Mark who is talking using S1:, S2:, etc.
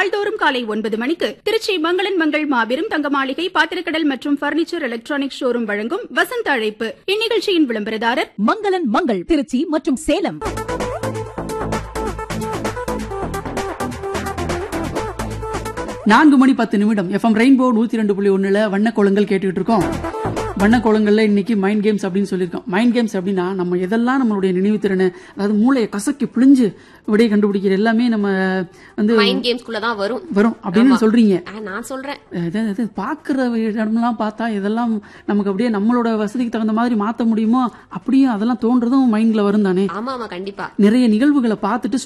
S1: நாள்தோறும் காலை ஒன்பது மணிக்கு திருச்சி மங்களன் மங்கள் மாபெரும் தங்க மாளிகை பாத்திரக்கடல் மற்றும் பர்னிச்சர் எலக்ட்ரானிக் ஷோரூம் வழங்கும் வசந்த அழைப்பு இந்நிகழ்ச்சியின் விளம்பரதாரர்
S2: மங்களன் மங்கள் திருச்சி மற்றும் சேலம்
S3: நான்கு மணி பத்து நிமிடம் எஃப்எம் ரெயின்போ நூத்தி ரெண்டு புள்ளி ஒண்ணுல வண்ண கோலங்கள் கேட்டுக்கிட்டு இருக்கோம் வண்ண கோலங்கள்ல இன்னைக்கு மைண்ட் கேம்ஸ் அப்படின்னு சொல்லியிருக்கோம் மைண்ட் கேம்ஸ் அப்படின்னா நம்ம எதெல்லாம் நம்மளுடைய நினைவு திறனை அதாவது மூளையை கசக்கி பிழிஞ்சு விடையை கண்டுபிடிக்கிற எல்லாமே நம்ம வந்து
S4: மைண்ட் கேம்ஸ்குள்ள தான் வரும்
S3: வரும் அப்படின்னு சொல்றீங்க
S4: ஆ, நான் சொல்றேன்
S3: இது இது பாக்குற இடம்லாம் பார்த்தா இதெல்லாம் நமக்கு அப்படியே நம்மளோட வசதிக்கு தகுந்த மாதிரி மாத்த முடியுமோ அப்படியும் அதெல்லாம் தோன்றதும் மைண்ட்ல வரும் தானே
S4: ஆமா ஆமா கண்டிப்பா
S3: நிறைய நிகழ்வுகளை பார்த்துட்டு